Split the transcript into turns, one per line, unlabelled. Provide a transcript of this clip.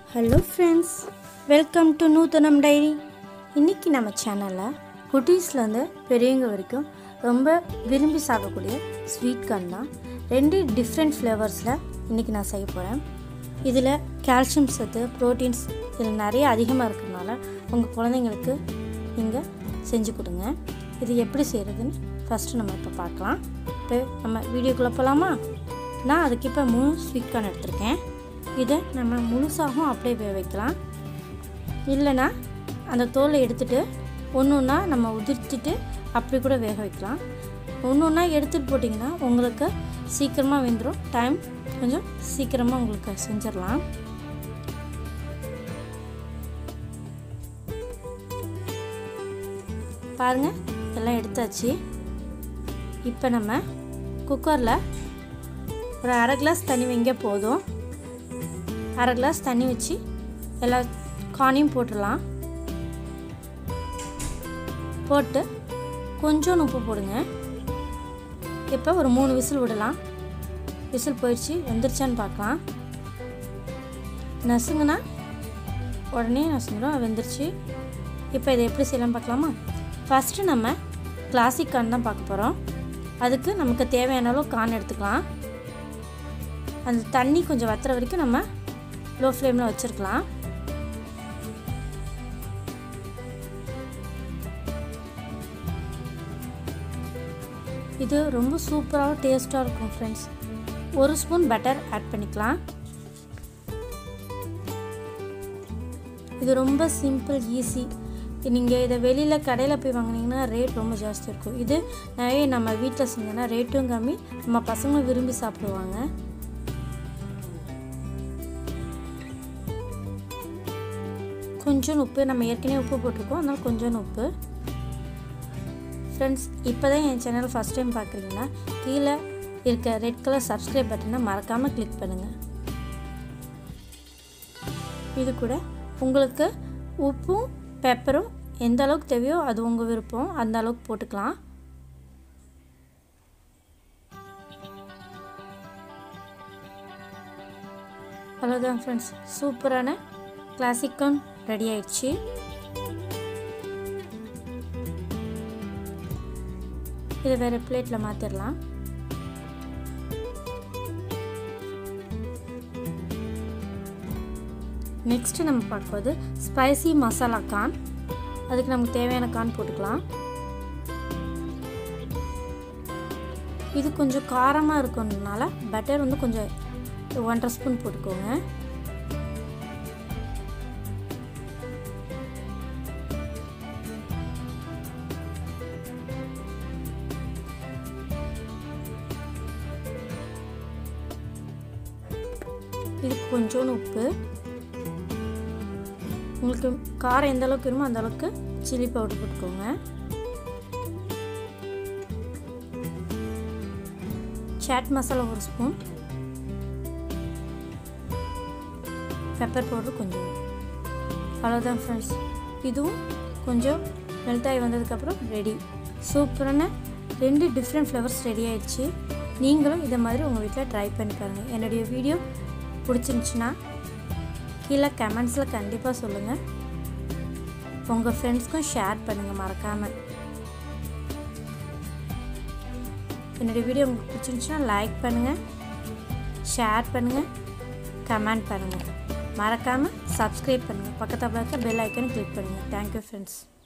hello friends welcome to Nuthanam diary இன்றைக்கி நம்ம சேனலில் குட்டீஸ்லேருந்து பெரியவங்க வரைக்கும் ரொம்ப விரும்பி சாப்பிடக்கூடிய ஸ்வீட் கார்ன் தான் ரெண்டு டிஃப்ரெண்ட் ஃப்ளேவர்ஸில் இன்றைக்கி நான் செய்ய போகிறேன் இதில் கால்சியம் சத்து ப்ரோட்டீன்ஸ் இதில் நிறைய அதிகமாக இருக்கிறதுனால உங்கள் குழந்தைங்களுக்கு நீங்கள் செஞ்சு கொடுங்க இது எப்படி செய்கிறதுன்னு ஃபஸ்ட்டு நம்ம இப்போ பார்க்கலாம் இப்போ நம்ம வீடியோக்குள்ளே போகலாமா நான் அதுக்கு இப்போ மூணு ஸ்வீட் கார்ன் எடுத்திருக்கேன் இதை நம்ம முழுசாகவும் அப்படியே வேக வைக்கலாம் இல்லைன்னா அந்த தோலை எடுத்துட்டு ஒன்று ஒன்றா நம்ம உதிர்த்திட்டு அப்படி கூட வேக வைக்கலாம் ஒன்று ஒன்றா எடுத்துகிட்டு போட்டிங்கன்னா உங்களுக்கு சீக்கிரமாக வெந்துடும் டைம் கொஞ்சம் சீக்கிரமாக உங்களுக்கு செஞ்சிடலாம் பாருங்கள் எல்லாம் எடுத்தாச்சு இப்போ நம்ம குக்கரில் ஒரு அரை கிளாஸ் தண்ணி வைங்க போதும் அரை கிளாஸ் தண்ணி வச்சு எல்லா கார்னையும் போட்டுடலாம் போட்டு கொஞ்சோண்டு உப்பு போடுங்க இப்போ ஒரு மூணு விசில் விடலாம் விசில் போயிடுச்சு வெந்துருச்சான்னு பார்க்கலாம் நசுங்கன்னா உடனே நசுங்கிடும் வெந்துருச்சு இப்போ இதை எப்படி செய்யலாம் பார்க்கலாமா ஃபஸ்ட்டு நம்ம கிளாசிக் கார்ன் தான் பார்க்க போகிறோம் அதுக்கு நமக்கு தேவையான அளவு கார்ன் எடுத்துக்கலாம் அந்த தண்ணி கொஞ்சம் வத்துற வரைக்கும் நம்ம லோ ஃப்ளேமில் வச்சுருக்கலாம் இது ரொம்ப சூப்பராக டேஸ்ட்டாக இருக்கும் ஃப்ரெண்ட்ஸ் ஒரு ஸ்பூன் பட்டர் ஆட் பண்ணிக்கலாம் இது ரொம்ப சிம்பிள் ஈஸி நீங்கள் இதை வெளியில் கடையில் போய் வாங்கினீங்கன்னா ரேட் ரொம்ப ஜாஸ்தி இருக்கும் இது நிறைய நம்ம வீட்டில் செஞ்சோன்னா ரேட்டும் கம்மி நம்ம பசங்களும் விரும்பி சாப்பிடுவாங்க கொஞ்சம் உப்பு நம்ம ஏற்கனவே உப்பு போட்டிருக்கோம் அதனால் கொஞ்சம் உப்பு ஃப்ரெண்ட்ஸ் இப்போ தான் என் சேனல் ஃபஸ்ட் டைம் பார்க்குறீங்கன்னா கீழே இருக்க ரெட் கலர் சப்ஸ்கிரைப் பட்டனை மறக்காமல் கிளிக் பண்ணுங்கள் இது கூட உங்களுக்கு உப்பும் பெப்பரும் எந்த அளவுக்கு தேவையோ அது உங்கள் விருப்பம் அந்த அளவுக்கு போட்டுக்கலாம் அவ்வளோதான் ஃப்ரெண்ட்ஸ் சூப்பரான கிளாசிக் கார்ன் ரெடி ஆயிடுச்சு இதை வேறு பிளேட்டில் மாற்றிடலாம் நெக்ஸ்ட்டு நம்ம பார்க்கும்போது ஸ்பைசி மசாலா கார்ன் அதுக்கு நமக்கு தேவையான கார்ன் போட்டுக்கலாம் இது கொஞ்சம் காரமாக இருக்கணுனால பட்டர் வந்து கொஞ்சம் ஒன்றரை ஸ்பூன் போட்டுக்கோங்க இதுக்கு கொஞ்சோண்டு உப்பு உங்களுக்கு காரம் எந்த அளவுக்கு வேணுமோ அந்த அளவுக்கு சில்லி பவுடர் போட்டுக்கோங்க சாட் மசாலா ஒரு ஸ்பூன் பெப்பர் பவுடர் கொஞ்சம் அவ்வளோதான் ஃப்ரெண்ட்ஸ் இதுவும் கொஞ்சம் மெல்ட் ஆகி வந்ததுக்கப்புறம் ரெடி சூப்பரான ரெண்டு டிஃப்ரெண்ட் ஃப்ளவர்ஸ் ரெடி ஆயிடுச்சு நீங்களும் இதை மாதிரி உங்கள் வீட்டில் ட்ரை பண்ணி பாருங்கள் என்னுடைய வீடியோ பிடிச்சிருந்துச்சின்னா கீழே கமெண்ட்ஸில் கண்டிப்பாக சொல்லுங்கள் உங்கள் ஃப்ரெண்ட்ஸ்க்கும் ஷேர் பண்ணுங்கள் மறக்காமல் என்னுடைய வீடியோ உங்களுக்கு பிடிச்சிருந்துச்சுன்னா லைக் பண்ணுங்கள் ஷேர் பண்ணுங்கள் கமெண்ட் பண்ணுங்கள் மறக்காமல் சப்ஸ்கிரைப் பண்ணுங்கள் பக்கத்தில் இருக்க பெல் ஐக்கனை கிளிக் பண்ணுங்கள் தேங்க்யூ ஃப்ரெண்ட்ஸ்